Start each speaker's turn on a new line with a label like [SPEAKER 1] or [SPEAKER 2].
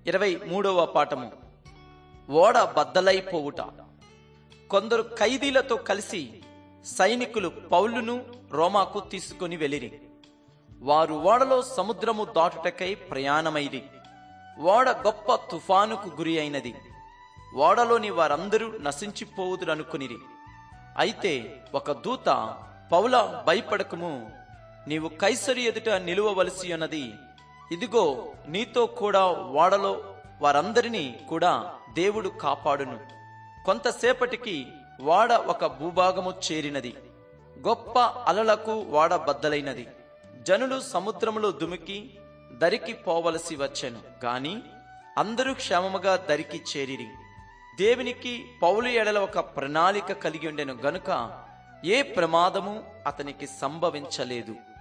[SPEAKER 1] ఇరవై మూడవ పాఠము ఓడ బద్దలైపోవుట కొందరు ఖైదీలతో కలిసి సైనికులు పౌలును రోమాకు తీసుకుని వెళ్ళిరి వారు ఓడలో సముద్రము దాటుటకై ప్రయాణమైరి ఓడ గొప్ప తుఫానుకు గురి అయినది ఓడలోని వారందరూ నశించిపోవుదురనుకునిరి అయితే ఒక దూత పౌల భయపడకము నీవు కైసరి ఎదుట నిలువవలసి ఉన్నది ఇదిగో నీతో కూడా ఓడలో వారందరినీ కూడా దేవుడు కాపాడును కొంతసేపటికి వాడ ఒక భూభాగము చేరినది గొప్ప అలలకు వాడ బద్దలైనది జనులు సముద్రములో దుమికి దరికి పోవలసి వచ్చెను గాని అందరూ క్షేమముగా దరికి చేరిరి దేవునికి పౌలు ఎడల ఒక ప్రణాళిక కలిగి ఉండెను గనుక ఏ ప్రమాదము అతనికి సంభవించలేదు